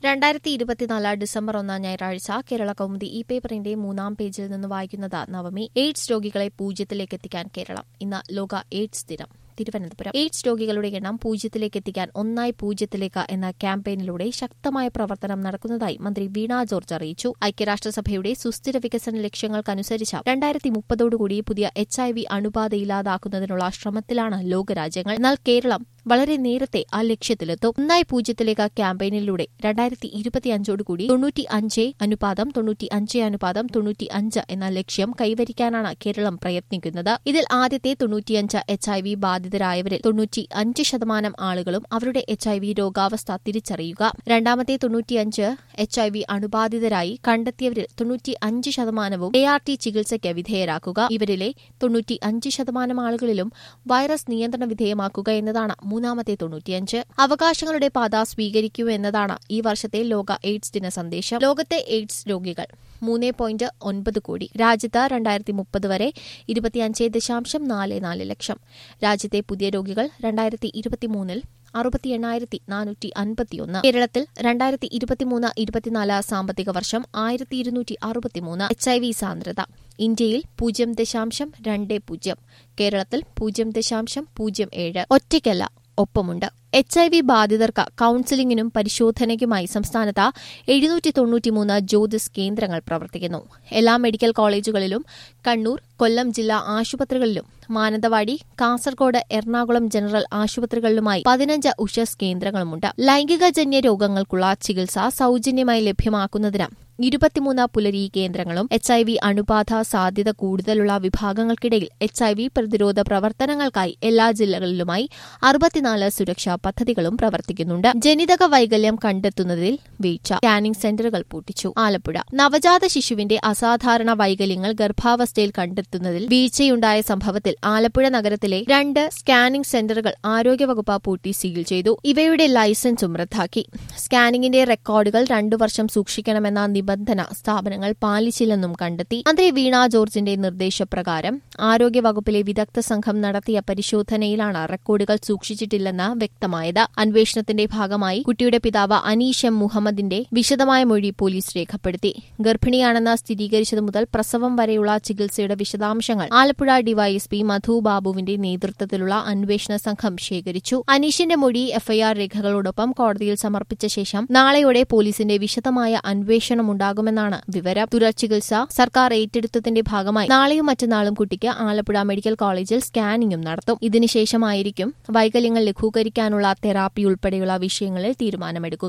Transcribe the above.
രണ്ടായിരത്തി ഇരുപത്തിനാല് ഡിസംബർ ഒന്നാം ഞായറാഴ്ച കേരള കൗമുദി ഇ പേപ്പറിന്റെ മൂന്നാം പേജിൽ നിന്ന് വായിക്കുന്നത് നവമി എയ്ഡ്സ് രോഗികളെ പൂജ്യത്തിലേക്ക് എത്തിക്കാൻ കേരളം ഇന്ന് ലോക എയ്ഡ്സ് ദിനം തിരുവനന്തപുരം എയ്ഡ്സ് രോഗികളുടെ എണ്ണം പൂജ്യത്തിലേക്ക് എത്തിക്കാൻ ഒന്നായി പൂജ്യത്തിലേക്ക് എന്ന ക്യാമ്പയിനിലൂടെ ശക്തമായ പ്രവർത്തനം നടക്കുന്നതായി മന്ത്രി വീണ ജോർജ് അറിയിച്ചു ഐക്യരാഷ്ട്രസഭയുടെ സുസ്ഥിര വികസന ലക്ഷ്യങ്ങൾക്കനുസരിച്ച് രണ്ടായിരത്തി മുപ്പതോടുകൂടി പുതിയ എച്ച് ഐ വി അണുബാധ ഇല്ലാതാക്കുന്നതിനുള്ള ശ്രമത്തിലാണ് ലോകരാജ്യങ്ങൾ എന്നാൽ കേരളം വളരെ നേരത്തെ ആ ലക്ഷ്യത്തിലെത്തും ഒന്നായി പൂജ്യത്തിലേക്ക് ക്യാമ്പയിനിലൂടെ രണ്ടായിരത്തി ഇരുപത്തിയഞ്ചോടുകൂടി തൊണ്ണൂറ്റി അഞ്ച് അനുപാതം തൊണ്ണൂറ്റി അഞ്ച് അനുപാതം തൊണ്ണൂറ്റി അഞ്ച് എന്ന ലക്ഷ്യം കൈവരിക്കാനാണ് കേരളം പ്രയത്നിക്കുന്നത് ഇതിൽ ആദ്യത്തെ തൊണ്ണൂറ്റിയഞ്ച് എച്ച് ഐ വി ബാധിതരായവരിൽ തൊണ്ണൂറ്റി അഞ്ച് ശതമാനം ആളുകളും അവരുടെ എച്ച് ഐ വി രോഗാവസ്ഥ തിരിച്ചറിയുക രണ്ടാമത്തെ തൊണ്ണൂറ്റിയഞ്ച് എച്ച് ഐ വി അണുബാധിതരായി കണ്ടെത്തിയവരിൽ തൊണ്ണൂറ്റി അഞ്ച് ശതമാനവും എ ആർ ടി ചികിത്സയ്ക്ക് വിധേയരാക്കുക ഇവരിലെ തൊണ്ണൂറ്റി അഞ്ച് ശതമാനം ആളുകളിലും വൈറസ് നിയന്ത്രണ വിധേയമാക്കുക എന്നതാണ് മൂന്നാമത്തെ തൊണ്ണൂറ്റിയഞ്ച് അവകാശങ്ങളുടെ പാത സ്വീകരിക്കൂ എന്നതാണ് ഈ വർഷത്തെ ലോക എയ്ഡ്സ് ദിന സന്ദേശം ലോകത്തെ എയ്ഡ്സ് രോഗികൾ മൂന്ന് പോയിന്റ് ഒൻപത് കോടി രാജ്യത്ത് രണ്ടായിരത്തി മുപ്പത് വരെ ഇരുപത്തിയഞ്ച് ദശാംശം നാല് നാല് ലക്ഷം രാജ്യത്തെ പുതിയ രോഗികൾ രണ്ടായിരത്തി ഇരുപത്തിമൂന്നിൽ അറുപത്തി എണ്ണായിരത്തി നാനൂറ്റി അൻപത്തിയൊന്ന് കേരളത്തിൽ രണ്ടായിരത്തി ഇരുപത്തിമൂന്ന് ഇരുപത്തിനാല് സാമ്പത്തിക വർഷം ആയിരത്തി ഇരുന്നൂറ്റി അറുപത്തിമൂന്ന് എച്ച് ഐ വി സാന്ദ്രത ഇന്ത്യയിൽ പൂജ്യം ദശാംശം രണ്ട് പൂജ്യം കേരളത്തിൽ പൂജ്യം ദശാംശം പൂജ്യം ഏഴ് ഒറ്റയ്ക്കല്ല ഒപ്പമുണ്ട് എച്ച് ഐ വി ബാധിതർക്ക് കൌൺസിലിംഗിനും പരിശോധനയ്ക്കുമായി സംസ്ഥാനത്ത് എഴുന്നൂറ്റി തൊണ്ണൂറ്റിമൂന്ന് ജ്യോതിസ് കേന്ദ്രങ്ങൾ പ്രവർത്തിക്കുന്നു എല്ലാ മെഡിക്കൽ കോളേജുകളിലും കണ്ണൂർ കൊല്ലം ജില്ലാ ആശുപത്രികളിലും മാനന്തവാടി കാസർഗോഡ് എറണാകുളം ജനറൽ ആശുപത്രികളിലുമായി പതിനഞ്ച് ഉഷസ് കേന്ദ്രങ്ങളുമുണ്ട് ലൈംഗികജന്യ രോഗങ്ങൾക്കുള്ള ചികിത്സ സൌജന്യമായി ലഭ്യമാക്കുന്നതിന് ഇരുപത്തിമൂന്ന് പുലരി കേന്ദ്രങ്ങളും എച്ച് ഐ വി അണുബാധ സാധ്യത കൂടുതലുള്ള വിഭാഗങ്ങൾക്കിടയിൽ എച്ച് ഐ വി പ്രതിരോധ പ്രവർത്തനങ്ങൾക്കായി എല്ലാ ജില്ലകളിലുമായി അറുപത്തിനാല് സുരക്ഷാ പദ്ധതികളും പ്രവർത്തിക്കുന്നുണ്ട് ജനിതക വൈകല്യം കണ്ടെത്തുന്നതിൽ വീഴ്ച സ്കാനിംഗ് സെന്ററുകൾ പൂട്ടിച്ചു ആലപ്പുഴ നവജാത ശിശുവിന്റെ അസാധാരണ വൈകല്യങ്ങൾ ഗർഭാവസ്ഥയിൽ കണ്ടെത്തുന്നതിൽ വീഴ്ചയുണ്ടായ സംഭവത്തിൽ ആലപ്പുഴ നഗരത്തിലെ രണ്ട് സ്കാനിംഗ് സെന്ററുകൾ ആരോഗ്യവകുപ്പ് പൂട്ടി സീൽ ചെയ്തു ഇവയുടെ ലൈസൻസും റദ്ദാക്കി സ്കാനിംഗിന്റെ റെക്കോർഡുകൾ രണ്ടു വർഷം സൂക്ഷിക്കണമെന്ന നിബന്ധന സ്ഥാപനങ്ങൾ പാലിച്ചില്ലെന്നും കണ്ടെത്തി മന്ത്രി വീണ ജോർജിന്റെ നിർദ്ദേശപ്രകാരം ആരോഗ്യവകുപ്പിലെ വിദഗ്ധ സംഘം നടത്തിയ പരിശോധനയിലാണ് റെക്കോർഡുകൾ സൂക്ഷിച്ചിട്ടില്ലെന്ന് വ്യക്തമായത് അന്വേഷണത്തിന്റെ ഭാഗമായി കുട്ടിയുടെ പിതാവ് അനീഷ് എം മുഹമ്മദിന്റെ വിശദമായ മൊഴി പോലീസ് രേഖപ്പെടുത്തി ഗർഭിണിയാണെന്ന് സ്ഥിരീകരിച്ചതു മുതൽ പ്രസവം വരെയുള്ള ചികിത്സയുടെ വിശദാംശങ്ങൾ ആലപ്പുഴ ഡിവൈഎസ്പി മധു ബാബുവിന്റെ നേതൃത്വത്തിലുള്ള അന്വേഷണ സംഘം ശേഖരിച്ചു അനീഷിന്റെ മൊഴി എഫ്ഐആർ രേഖകളോടൊപ്പം കോടതിയിൽ സമർപ്പിച്ച ശേഷം നാളെയോടെ പോലീസിന്റെ വിശദമായ അന്വേഷണം ഉണ്ടാകുമെന്നാണ് വിവരം തുടർ ചികിത്സ സർക്കാർ ഏറ്റെടുത്തതിന്റെ ഭാഗമായി നാളെയും മറ്റന്നാളും കുട്ടിക്ക് ആലപ്പുഴ മെഡിക്കൽ കോളേജിൽ സ്കാനിംഗും നടത്തും ഇതിനുശേഷമായിരിക്കും വൈകല്യങ്ങൾ ലഘൂകരിക്കാനുള്ള തെറാപ്പി ഉൾപ്പെടെയുള്ള വിഷയങ്ങളിൽ തീരുമാനമെടുക്കുക